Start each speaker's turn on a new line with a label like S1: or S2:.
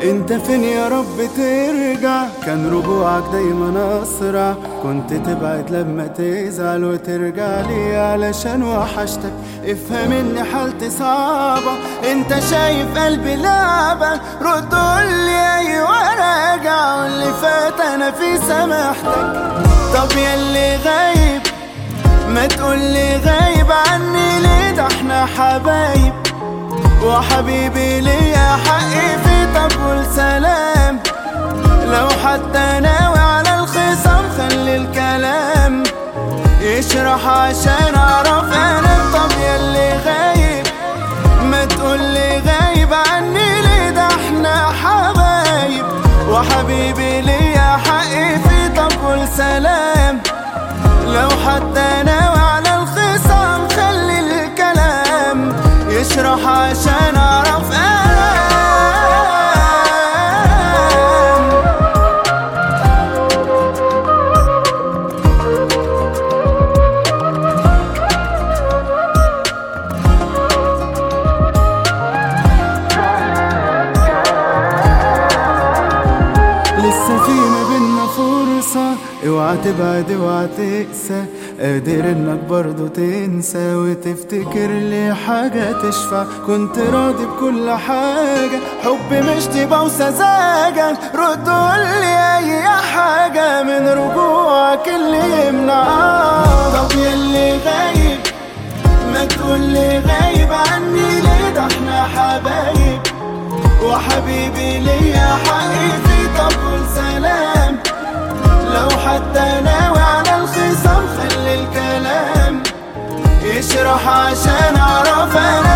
S1: انت فين يا رب ترجع كان رجوعك دايما اسرع كنت تبعد لما تزعل وترجع لي علشان وحشتك افهم ان حالتي صعبة انت شايف قلبي لعبة رد قولي ايوه راجع واللي فات انا في سماحتك طب ياللي غايب ما تقولي غايب عني ليه ده احنا حبايب وحبيبي ليا حقي في طب قول سلام لو حتى ناوي على الخصام خلي الكلام يشرح عشان اعرف انا طب ياللي غايب ما تقولي غايب عني ليه ده احنا حبايب وحبيبي ليا حقي في طب قول سلام لو حتى ناوي على الخصام خلي الكلام يشرح عشان اعرف انام لسه في ما بينا فرصة اوعى تبعد اوعى تقسى قادر انك برضو تنسى وتفتكر لي حاجة تشفع كنت راضي بكل حاجة حب مش تبقى وسذاجة رد قولي اي حاجة من رجوعك اللي يمنع طب ياللي غايب ما تقولي غايب عني ليه ده احنا حبايب وحبيبي ليا حقي في طب قول سلام لو حتى ناوي على الخصام خلي الكلام يشرح عشان اعرف انا